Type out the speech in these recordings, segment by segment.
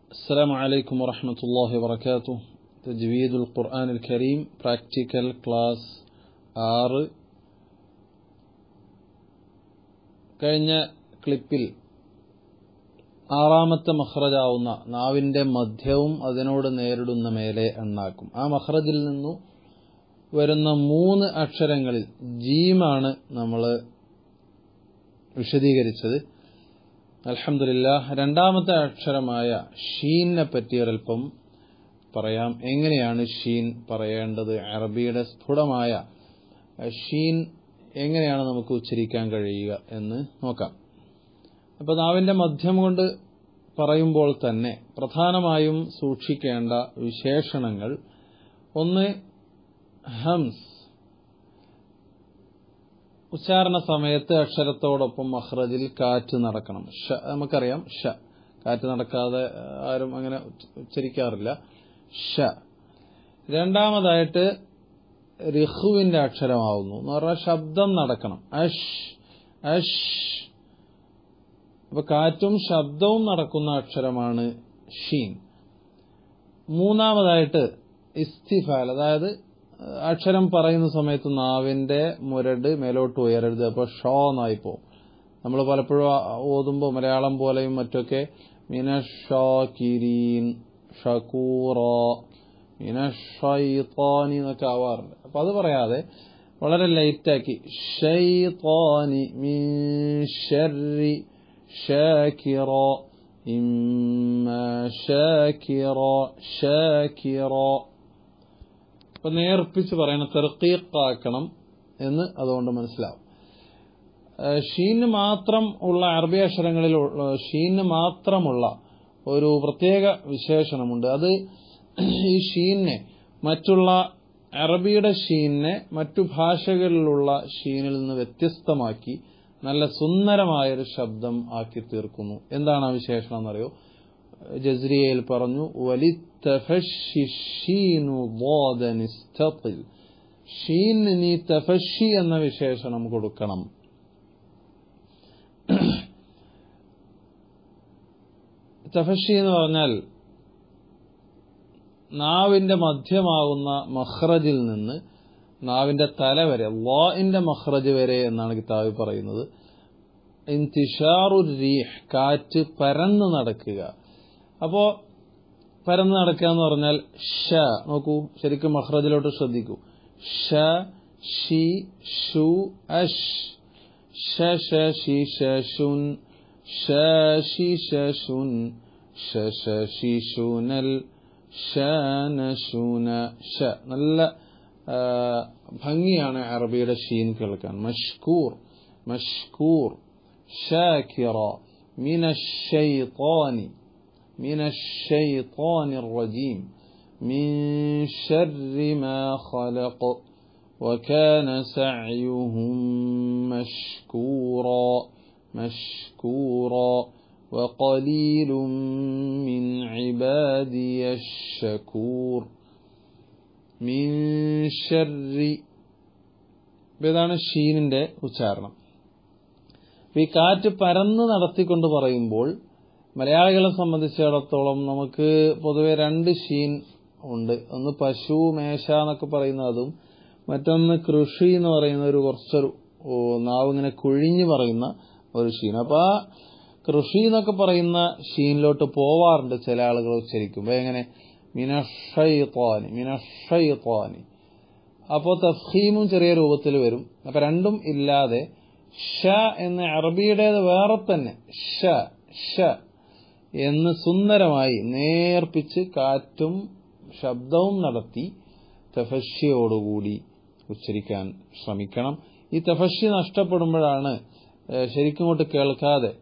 السلام عليكم ورحمة الله وبركاته تجويد القرآن الكريم practical class ആറ് കഴിഞ്ഞ ക്ലിപ്പിൽ ആറാമത്തെ മഹ്റജാവുന്ന നാവിന്റെ മധ്യവും അതിനോട് നേരിടുന്ന മേലെ എണ്ണാക്കും ആ മഹ്റജിൽ നിന്നു വരുന്ന മൂന്ന് അക്ഷരങ്ങളിൽ ജീമാണ് നമ്മൾ വിശദീകരിച്ചത് അലഹമില്ല രണ്ടാമത്തെ അക്ഷരമായ ഷീനെ പറ്റി ഒരൽപ്പം പറയാം എങ്ങനെയാണ് ഷീൻ പറയേണ്ടത് അറബിയുടെ സ്ഫുടമായ ഷീൻ എങ്ങനെയാണ് നമുക്ക് ഉച്ചരിക്കാൻ കഴിയുക എന്ന് നോക്കാം അപ്പൊ നാവിന്റെ മധ്യം കൊണ്ട് പറയുമ്പോൾ തന്നെ പ്രധാനമായും സൂക്ഷിക്കേണ്ട വിശേഷണങ്ങൾ ഒന്ന് ഹംസ് ഉച്ചാരണ സമയത്ത് അക്ഷരത്തോടൊപ്പം മഹ്റജിൽ കാറ്റ് നടക്കണം ഷ നമുക്കറിയാം ഷ കാറ്റ് നടക്കാതെ ആരും അങ്ങനെ ഉച്ചരിക്കാറില്ല ഷ രണ്ടാമതായിട്ട് റിഹുവിന്റെ അക്ഷരമാവുന്നു എന്ന് പറഞ്ഞാൽ ശബ്ദം നടക്കണം അഷ് അഷ് അപ്പൊ കാറ്റും ശബ്ദവും നടക്കുന്ന അക്ഷരമാണ് ഷീൻ മൂന്നാമതായിട്ട് ഇസ്തിഫാൽ അതായത് അക്ഷരം പറയുന്ന സമയത്ത് നാവിന്റെ മുരട് മേലോട്ട് ഉയരരുത് അപ്പൊ ഷോ എന്നായി പോവും നമ്മൾ പലപ്പോഴും ഓതുമ്പോൾ മലയാളം പോലെയും മറ്റൊക്കെ മിനഷീൻ ഷക്കൂറ മിനഷൈത്താനി എന്നൊക്കെ ആവാറുണ്ട് അപ്പൊ അത് പറയാതെ വളരെ ലൈറ്റാക്കി ഷൈത്താനി മിൻ ഷർരി ഷാക്കിറ ഇമ്മ ഷാക്കിറ ഷാക്കിറ അപ്പൊ നേർപ്പിച്ച് പറയണം തെർക്കീക്കാക്കണം എന്ന് അതുകൊണ്ട് മനസ്സിലാവും ഷീന് മാത്രം ഉള്ള അറബി അക്ഷരങ്ങളിൽ ഷീന് മാത്രമുള്ള ഒരു പ്രത്യേക വിശേഷണമുണ്ട് അത് ഈ ഷീനെ മറ്റുള്ള അറബിയുടെ ഷീനെ മറ്റു ഭാഷകളിലുള്ള ഷീനിൽ നിന്ന് വ്യത്യസ്തമാക്കി നല്ല സുന്ദരമായൊരു ശബ്ദം ആക്കി തീർക്കുന്നു എന്താണ് ആ വിശേഷണം എന്നറിയോ ജസ്രിയയിൽ പറഞ്ഞു ഷീൻ നീ തഫഷി എന്ന വിശേഷണം കൊടുക്കണം തഫഷി എന്ന് പറഞ്ഞാൽ നാവിന്റെ മധ്യമാകുന്ന മഹ്റജിൽ നിന്ന് നാവിന്റെ തല വരെ വാഇന്റെ മഹ്റജ് വരെ എന്നാണ് കിതാബ് പറയുന്നത് ഇന്തിഷാറു റീഹ് കാറ്റ് പരന്നു നടക്കുക അപ്പോ പരന്നു നടക്കുക എന്ന് പറഞ്ഞാൽ ഷ നോക്കൂ ശരിക്കും മഹ്റജിലോട്ട് ശ്രദ്ധിക്കൂ ഷ ഷി ഷു അഷ് ഷ ഷ ഷി ഷ ഷുൻ ഷ ഷി ഷ ഷുൻ ഷ ഷ ഷി ഷുനൽ ഷ ന ഷുന ഷ നല്ല ഭംഗിയാണ് അറബിയുടെ ഷീൻ കേൾക്കാൻ മഷ്കൂർ മഷ്കൂർ ഷാക്കിറ മിന ഷൈത്താനി من الشيطان الرجيم من شر ما خلق وكان سعيهم مشكورا مشكورا وقليل من عبادي الشكور من شر ഇതാണ് ഷീനിന്റെ ഉച്ചാരണം ഈ കാറ്റ് പരന്ന് നടത്തിക്കൊണ്ട് പറയുമ്പോൾ മലയാളികളെ സംബന്ധിച്ചിടത്തോളം നമുക്ക് പൊതുവെ രണ്ട് ഷീൻ ഉണ്ട് ഒന്ന് പശു മേശ എന്നൊക്കെ പറയുന്ന അതും മറ്റൊന്ന് കൃഷി എന്ന് പറയുന്ന ഒരു കുറച്ചൊരു നാവ് ഇങ്ങനെ കുഴിഞ്ഞു പറയുന്ന ഒരു ഷീൻ അപ്പൊ ആ കൃഷി എന്നൊക്കെ പറയുന്ന ഷീനിലോട്ട് പോവാറുണ്ട് ചില ആളുകൾ ഉച്ചരിക്കുമ്പോ എങ്ങനെ മിനഷയ്ത്തോനി മിനഷയ്ത്തോനി അപ്പോ തഫീമും ചെറിയ രൂപത്തിൽ വരും അപ്പൊ രണ്ടും ഇല്ലാതെ ഷ എന്ന അറബിയുടേത് വേറെ തന്നെ ഷ ഷ എന്ന് സുന്ദരമായി നേർപ്പിച്ച് കാറ്റും ശബ്ദവും നടത്തി തഫഷ്യയോടുകൂടി ഉച്ചരിക്കാൻ ശ്രമിക്കണം ഈ തഫശ്യ നഷ്ടപ്പെടുമ്പോഴാണ് ശരിക്കും കൊണ്ട് കേൾക്കാതെ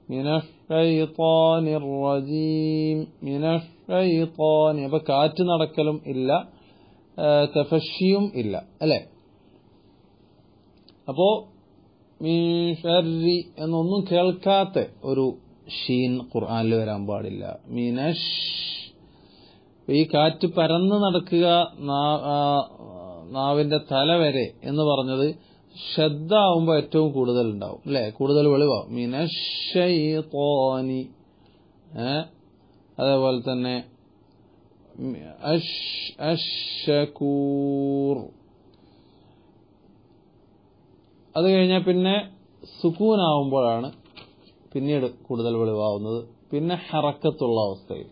അപ്പൊ കാറ്റ് നടക്കലും ഇല്ല തഫഷിയും ഇല്ല അല്ലെ അപ്പോ മീഷരി എന്നൊന്നും കേൾക്കാത്ത ഒരു ഷീൻ ഖുർആാനിൽ വരാൻ പാടില്ല മീനഷ് ഈ കാറ്റ് പരന്ന് നടക്കുക നാവിന്റെ തല വരെ എന്ന് പറഞ്ഞത് ശ്രദ്ധ ആവുമ്പോ ഏറ്റവും കൂടുതൽ ഉണ്ടാവും അല്ലെ കൂടുതൽ വെളിവാവും മിനശ്ശൈത്വാനി അതേപോലെ തന്നെ അഷ് അഷക്കൂർ അത് കഴിഞ്ഞാൽ പിന്നെ സുക്കൂനാവുമ്പോഴാണ് പിന്നീട് കൂടുതൽ വെളിവാവുന്നത് പിന്നെ ഹറക്കത്തുള്ള അവസ്ഥയിൽ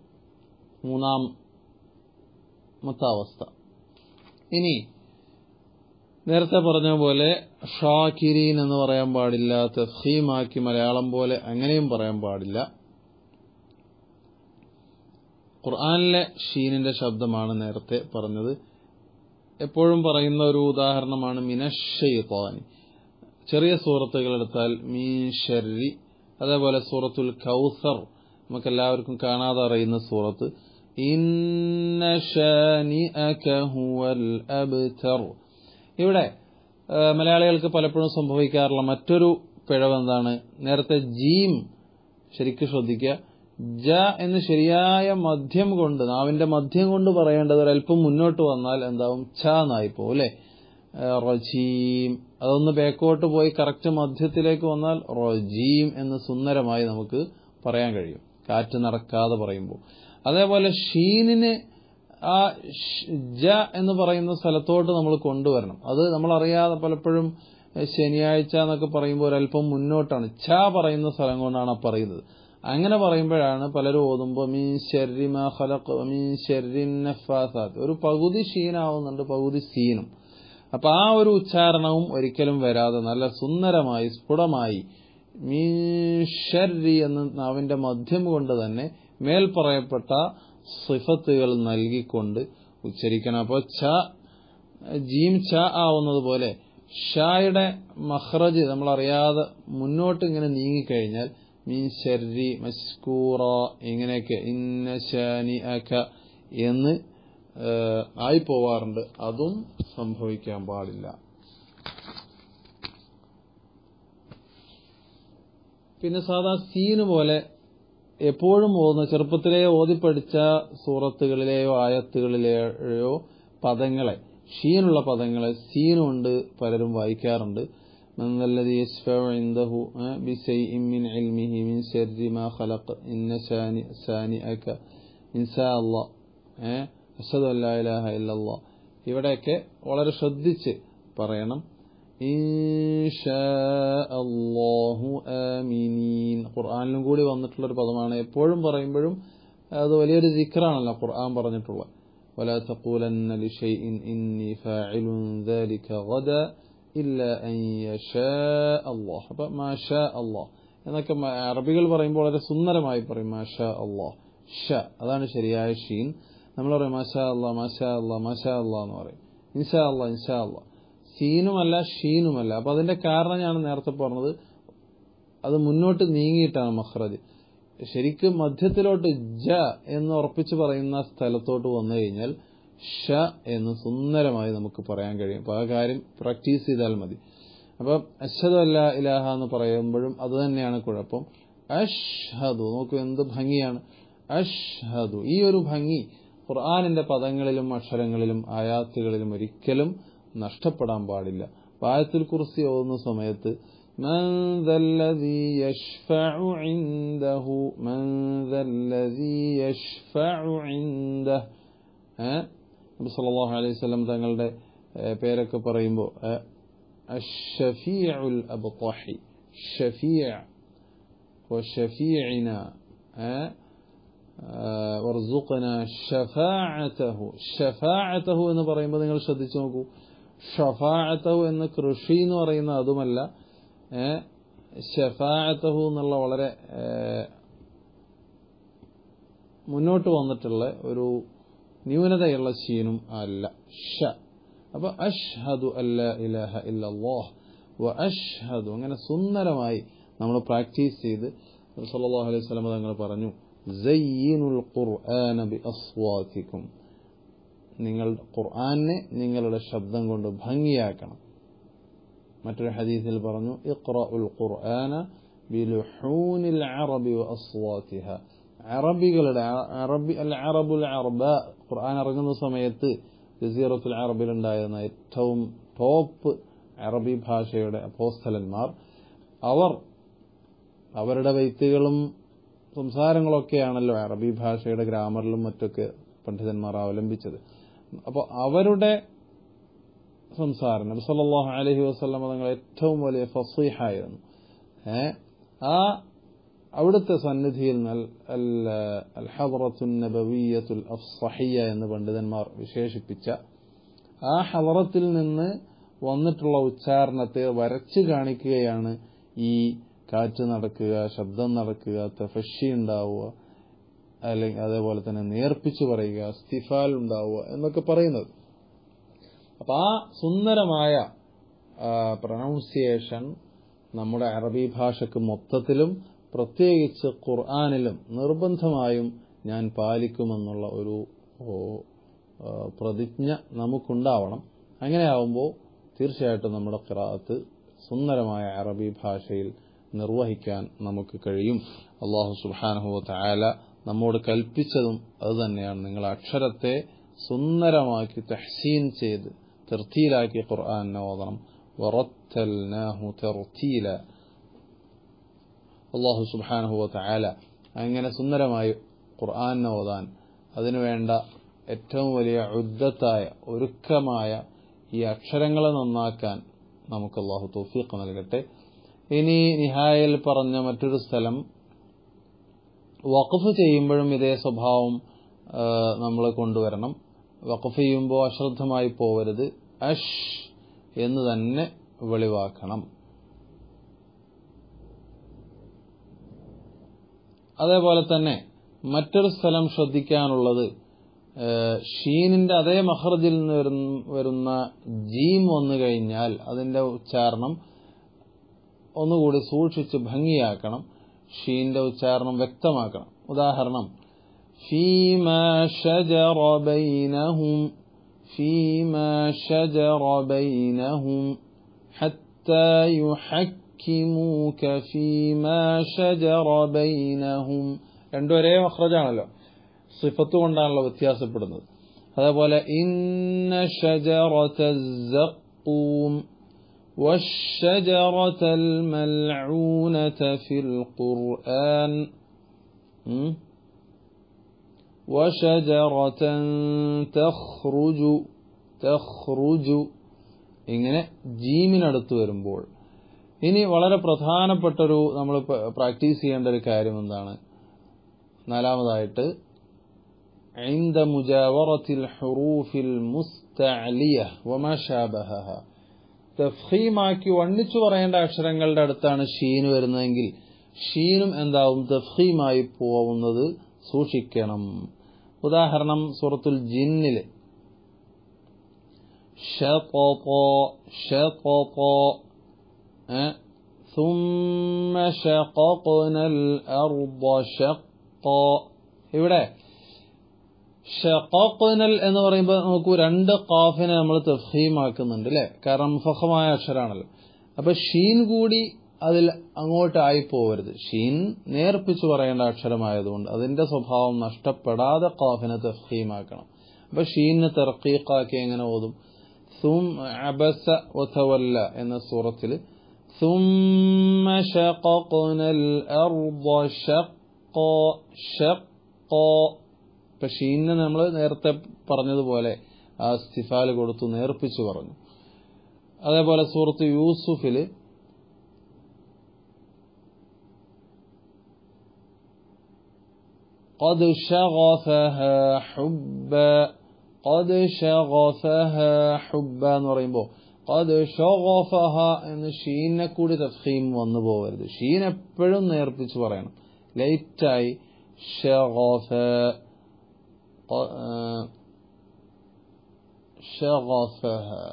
മൂന്നാമത്തെ അവസ്ഥ ഇനി നേരത്തെ പറഞ്ഞ പോലെ ഷാക്കിരീൻ എന്ന് പറയാൻ പാടില്ല തഫീമാക്കി മലയാളം പോലെ അങ്ങനെയും പറയാൻ പാടില്ല ഖുർആാനിലെ ഷീനിന്റെ ശബ്ദമാണ് നേരത്തെ പറഞ്ഞത് എപ്പോഴും പറയുന്ന ഒരു ഉദാഹരണമാണ് മിനഷയ്ത്താനി ചെറിയ സൂറത്തുകൾ എടുത്താൽ മീൻ ഷർരി അതേപോലെ സൂറത്തുൽ കൗസർ നമുക്ക് എല്ലാവർക്കും കാണാതെ അറിയുന്ന സൂറത്ത് ഇവിടെ മലയാളികൾക്ക് പലപ്പോഴും സംഭവിക്കാറുള്ള മറ്റൊരു പിഴവ് എന്താണ് നേരത്തെ ജീം ശരിക്കും ശ്രദ്ധിക്കുക ജ എന്ന് ശരിയായ മധ്യം കൊണ്ട് നാവിന്റെ മധ്യം കൊണ്ട് പറയേണ്ടത് ഒരല്പം മുന്നോട്ട് വന്നാൽ എന്താവും ഛ എന്നായി പോകും അല്ലെ റജീം അതൊന്ന് ബാക്കോട്ട് പോയി കറക്റ്റ് മധ്യത്തിലേക്ക് വന്നാൽ റജീം എന്ന് സുന്ദരമായി നമുക്ക് പറയാൻ കഴിയും കാറ്റ് നടക്കാതെ പറയുമ്പോൾ അതേപോലെ ഷീനിന് ആ ജ എന്ന് പറയുന്ന സ്ഥലത്തോട്ട് നമ്മൾ കൊണ്ടുവരണം അത് നമ്മൾ അറിയാതെ പലപ്പോഴും ശനിയാഴ്ച എന്നൊക്കെ പറയുമ്പോൾ ഒരല്പം മുന്നോട്ടാണ് ഛ പറയുന്ന സ്ഥലം കൊണ്ടാണ് ആ പറയുന്നത് അങ്ങനെ പറയുമ്പോഴാണ് പലരും ഓതുമ്പോൾ മീൻ ഷെറിമ ഖലഖ് മീൻ ഷെറിൻ നഫാസാത്ത് ഒരു പകുതി ഷീനാവുന്നുണ്ട് പകുതി സീനും അപ്പൊ ആ ഒരു ഉച്ചാരണവും ഒരിക്കലും വരാതെ നല്ല സുന്ദരമായി സ്ഫുടമായി മീൻ ഷർരി എന്ന് നാവിന്റെ മധ്യം കൊണ്ട് തന്നെ മേൽ പറയപ്പെട്ട സിഫത്തുകൾ നൽകിക്കൊണ്ട് ഉച്ചരിക്കണം അപ്പോൾ ഛ ജീം ഛ ആവുന്നത് പോലെ ഷായുടെ മഹ്റജ് നമ്മൾ അറിയാതെ മുന്നോട്ട് ഇങ്ങനെ നീങ്ങിക്കഴിഞ്ഞാൽ മീൻ ഷർരി മസ്കൂറ ഇങ്ങനെയൊക്കെ ഇന്ന ഷാനി അക എന്ന് ആയി പോവാറുണ്ട് അതും സംഭവിക്കാൻ പാടില്ല പിന്നെ സാധാ സീന് പോലെ എപ്പോഴും ഓതുന്ന ചെറുപ്പത്തിലേ ഓതിപ്പടിച്ച സൂറത്തുകളിലെയോ ആയത്തുകളിലെയോ പദങ്ങളെ ഷീനുള്ള പദങ്ങളെ സീനുകൊണ്ട് പലരും വായിക്കാറുണ്ട് من ذا الذي يشفع عنده بشيء من علمه من شر ما خلق إن شانئك إن شاء الله അഷദ് അല്ലാ ഇലാഹ ഇല്ലല്ലാ ഇവിടെയൊക്കെ വളരെ ശ്രദ്ധിച്ച് പറയണം അള്ളാഹു ആമിനീൻ ഖുർആാനിലും കൂടി വന്നിട്ടുള്ള ഒരു പദമാണ് എപ്പോഴും പറയുമ്പോഴും അത് വലിയൊരു ദിക്റാണല്ലോ ഖുർആൻ പറഞ്ഞിട്ടുള്ളത് ولا تقولن لشيء إني فاعل ذلك غدا إلا أن يشاء الله അപ്പം മാ ഷാ അള്ളാഹ് എന്നൊക്കെ അറബികൾ പറയുമ്പോൾ വളരെ സുന്ദരമായി പറയും മാ ഷാ അള്ളാഹ് ഷ അതാണ് ശരിയായ ഷീൻ നമ്മൾ പറയും മാഷാ അള്ളാ മാഷാ അള്ളാ മാഷാ അള്ളാ എന്ന് പറയും ഇൻഷാ അള്ളാ ഇൻഷാ അള്ളാ സീനുമല്ല ഷീനുമല്ല അപ്പൊ അതിന്റെ കാരണം ഞാൻ നേരത്തെ പറഞ്ഞത് അത് മുന്നോട്ട് നീങ്ങിയിട്ടാണ് മഹ്റജ് ശരിക്കും മധ്യത്തിലോട്ട് ജ എന്ന് ഉറപ്പിച്ച് പറയുന്ന സ്ഥലത്തോട്ട് വന്നു കഴിഞ്ഞാൽ ഷ എന്ന് സുന്ദരമായി നമുക്ക് പറയാൻ കഴിയും അപ്പൊ ആ കാര്യം പ്രാക്ടീസ് ചെയ്താൽ മതി അപ്പൊ അഷദ് അല്ല ഇലാഹ എന്ന് പറയുമ്പോഴും അത് തന്നെയാണ് കുഴപ്പം അഷ്ഹദു നോക്കൂ എന്ത് ഭംഗിയാണ് അഷ്ഹദു ഈ ഒരു ഭംഗി ഖുർആാനിന്റെ പദങ്ങളിലും അക്ഷരങ്ങളിലും ആയാത്തുകളിലും ഒരിക്കലും നഷ്ടപ്പെടാൻ പാടില്ല ആയത്തുൽ കുറിസി ഓതുന്ന സമയത്ത് من ذا الذي يشفع عنده من ذا الذي يشفع عنده നബി സല്ലല്ലാഹു അലൈഹി വസല്ലം തങ്ങളുടെ പേരൊക്കെ പറയുമ്പോൾ الشفيع الأبطحي شفيع وشفيعنا വർസുഖന ഷഫാഅതഹു ഷഫാഅതഹു എന്ന് പറയുമ്പോൾ നിങ്ങൾ ശ്രദ്ധിച്ചു നോക്കൂ ഷഫാഅതഹു എന്ന് കൃഷി എന്ന് പറയുന്ന അതുമല്ല ഷഫാഅതഹു എന്നുള്ള വളരെ മുന്നോട്ട് വന്നിട്ടുള്ള ഒരു ന്യൂനതയുള്ള ശീനും അല്ല ഷ അപ്പൊ അഷ്ഹദു അല്ല ഇലാഹ ഇല്ലല്ലാഹ് വ അഷ്ഹദു അങ്ങനെ സുന്ദരമായി നമ്മൾ പ്രാക്ടീസ് ചെയ്ത് സല്ലല്ലാഹു അലൈഹി വസല്ലം തങ്ങൾ പറഞ്ഞു സയ്യിനുൽ ഖുർആന ബി അസ്വാതിക്കും നിങ്ങൾ ഖുർആനെ നിങ്ങളുടെ ശബ്ദം കൊണ്ട് ഭംഗിയാക്കണം മറ്റൊരു ഹദീസിൽ പറഞ്ഞു ഇഖ്റഉൽ ഖുർആന ബിലുഹൂനിൽ അറബി വ അസ്വാതിഹ അറബികളുടെ അറബി അൽ അറബുൽ അറബ ഖുർആൻ ഇറങ്ങുന്ന സമയത്ത് ജസീറത്തുൽ അറബിൽ ഉണ്ടായിരുന്ന ഏറ്റവും ടോപ്പ് അറബി ഭാഷയുടെ അപ്പോസ്തലന്മാർ അവർ അവരുടെ വൈത്തുകളും സംസാരങ്ങളൊക്കെയാണല്ലോ അറബി ഭാഷയുടെ ഗ്രാമറിലും മറ്റൊക്കെ പണ്ഡിതന്മാർ അവലംബിച്ചത് അപ്പോൾ അവരുടെ സംസാരം നബി സല്ലല്ലാഹു അലൈഹി വസല്ലം തങ്ങൾ ഏറ്റവും വലിയ ഫസീഹായിരുന്നു ഏ ആ അവിടുത്തെ സന്നിധിയിൽ അൽ ഹദറത്തുൻ നബവിയത്തുൽ അഫ്സഹിയ എന്ന് പണ്ഡിതന്മാർ വിശേഷിപ്പിച്ച ആ ഹദറത്തിൽ നിന്ന് വന്നിട്ടുള്ള ഉച്ചാരണത്തെ വരച്ചു കാണിക്കുകയാണ് ഈ കാറ്റ് നടക്കുക ശബ്ദം നടക്കുക തഫഷി ഉണ്ടാവുക അല്ലെങ്കിൽ അതേപോലെ തന്നെ നേർപ്പിച്ചു പറയുക സ്തിഫാൽ ഉണ്ടാവുക എന്നൊക്കെ പറയുന്നത് അപ്പൊ ആ സുന്ദരമായ പ്രൊനൗൺസിയേഷൻ നമ്മുടെ അറബി ഭാഷക്ക് മൊത്തത്തിലും പ്രത്യേകിച്ച് ഖുർആാനിലും നിർബന്ധമായും ഞാൻ പാലിക്കുമെന്നുള്ള ഒരു പ്രതിജ്ഞ നമുക്കുണ്ടാവണം അങ്ങനെയാവുമ്പോൾ തീർച്ചയായിട്ടും നമ്മുടെ ഖിറാത്ത് സുന്ദരമായ അറബി ഭാഷയിൽ നിർവഹിക്കാൻ നമുക്ക് കഴിയും അള്ളാഹു സുബാനഹു തായാല നമ്മോട് കൽപ്പിച്ചതും അതുതന്നെയാണ് നിങ്ങൾ അക്ഷരത്തെ സുന്ദരമാക്കി തഹ്സീൻ ചെയ്ത് തെർത്തിയിലാക്കി ഖുർആൻ ഓതണം വറത്തൽനാഹു തെർത്തീല അള്ളാഹു സുബാനഹു തായാല അങ്ങനെ സുന്ദരമായി ഖുർആൻ ഓതാൻ അതിനുവേണ്ട ഏറ്റവും വലിയ ഉദ്ദത്തായ ഒരുക്കമായ ഈ അക്ഷരങ്ങളെ നന്നാക്കാൻ നമുക്ക് അള്ളാഹു തൗഫീഖ് നൽകട്ടെ ഇനി നിഹായയിൽ പറഞ്ഞ മറ്റൊരു സ്ഥലം വഖഫ് ചെയ്യുമ്പോഴും ഇതേ സ്വഭാവം നമ്മൾ കൊണ്ടുവരണം വഖഫ് ചെയ്യുമ്പോൾ അശ്രദ്ധമായി പോവരുത് അഷ് എന്ന് തന്നെ വെളിവാക്കണം അതേപോലെ തന്നെ മറ്റൊരു സ്ഥലം ശ്രദ്ധിക്കാനുള്ളത് ഷീനിന്റെ അതേ മഹ്റജിൽ നിന്ന് വരുന്ന ജീം വന്നു കഴിഞ്ഞാൽ അതിന്റെ ഉച്ചാരണം ഒന്നുകൂടി സൂക്ഷിച്ച് ഭംഗിയാക്കണം ഷീന്റെ ഉച്ചാരണം വ്യക്തമാക്കണം ഉദാഹരണം فيما شجر بينهم فيما شجر بينهم حتى يحكموك فيما شجر بينهم രണ്ടും ഒരേ മഹ്റജാണല്ലോ സിഫത്ത് കൊണ്ടാണല്ലോ വ്യത്യാസപ്പെടുന്നത് അതേപോലെ ഇന്ന ഷജറത الزقوم والشجرة الملعونة في القرآن وشجرة تخرج تخرج ഇങ്ങനെ ജീമിനടുത്ത് വരുമ്പോൾ ഇനി വളരെ പ്രധാനപ്പെട്ടൊരു നമ്മൾ പ്രാക്ടീസ് ചെയ്യേണ്ട ഒരു കാര്യം എന്താണ് നാലാമതായിട്ട് عند مجاورة الحروف المستعلية وما شابهها തഫ്ഹീമാക്കി വണ്ണിച്ചു പറയേണ്ട അക്ഷരങ്ങളുടെ അടുത്താണ് ഷീൻ വരുന്നതെങ്കിൽ ഷീനും എന്താവും തഫ്ഹീമായി പോവുന്നത് സൂക്ഷിക്കണം ഉദാഹരണം സൂറത്തുൽ ജിന്നില് ثم شققنا الأرض شقا ഇവിടെ ഷഖോഖനൽ എന്ന് പറയുമ്പോൾ നമുക്ക് രണ്ട് കാഫിനെ നമ്മൾ തഫീമാക്കുന്നുണ്ട് അല്ലെ കാരണം ഫഹമായ അക്ഷരാണല്ലോ അപ്പൊ ഷീൻ കൂടി അതിൽ അങ്ങോട്ടായി പോവരുത് ഷീൻ നേർപ്പിച്ചു പറയേണ്ട അക്ഷരമായതുകൊണ്ട് അതിന്റെ സ്വഭാവം നഷ്ടപ്പെടാതെ കാഫിനെ തഫീമാക്കണം അപ്പൊ ഷീനിന് തെർക്കീഖാക്കി എങ്ങനെ ഓതും സും അബസ ഒഥവല്ല എന്ന സൂറത്തിൽ ثم شققنا الأرض شقا شقا ഇപ്പൊ ഷീനിന് നമ്മൾ നേരത്തെ പറഞ്ഞതുപോലെ ആ സ്തിഫാല് കൊടുത്തു നേർപ്പിച്ചു പറഞ്ഞു അതേപോലെ സുഹൃത്ത് യൂസുഫില് قد شغفها حبا قد شغفها حبا എന്ന് പറയുമ്പോൾ قد شغفها എന്ന് ഷീനെ കൂടി തഫീം വന്നു പോകരുത് ഷീൻ എപ്പോഴും നേർപ്പിച്ച് പറയണം ലൈറ്റായി ഷഗഫ شغفها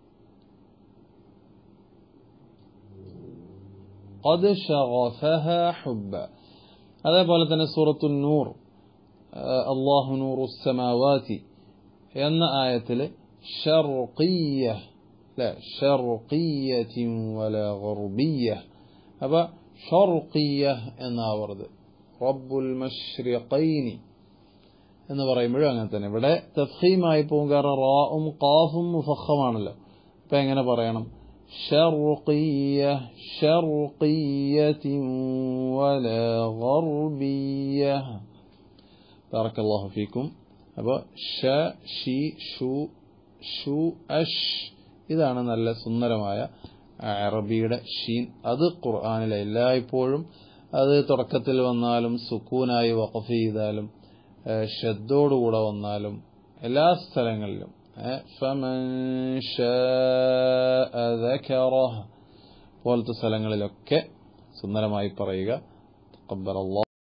قد شغفها حبا അതേപോലെ തന്നെ സൂറത്തു നൂർ അള്ളാഹു നൂറു സമാവാതി എന്ന ആയത്തിൽ ഷർഖിയ അല്ലെ ഷർഖിയത്തിൻ വല ഗർബിയ അപ്പൊ ഷർഖിയ എന്നാവരുത് റബ്ബുൽ മഷ്രിഖൈനി എന്ന് പറയുമ്പോഴും അങ്ങനെ തന്നെ ഇവിടെ തഫീമായി പോകും കാരണം റാവും കാഫും മുഫഹമാണല്ലോ അപ്പൊ എങ്ങനെ പറയണം شرقية شرقية ولا غربية بارك الله فيكم അപ്പോൾ ഷ ഷി ഷു ഷു അഷ് ഇതാണ് നല്ല സുന്ദരമായ അറബിയുടെ ഷീൻ അത് ഖുർആാനിലെ എല്ലായ്പ്പോഴും അത് തുടക്കത്തിൽ വന്നാലും സുക്കൂനായി വഖഫ് ചെയ്താലും ഷദ്ദോടുകൂടെ വന്നാലും എല്ലാ സ്ഥലങ്ങളിലും ഫമൻ ശാഅ ذكره പോലത്തെ സ്ഥലങ്ങളിലൊക്കെ സുന്ദരമായി പറയുക തഖബ്ബൽ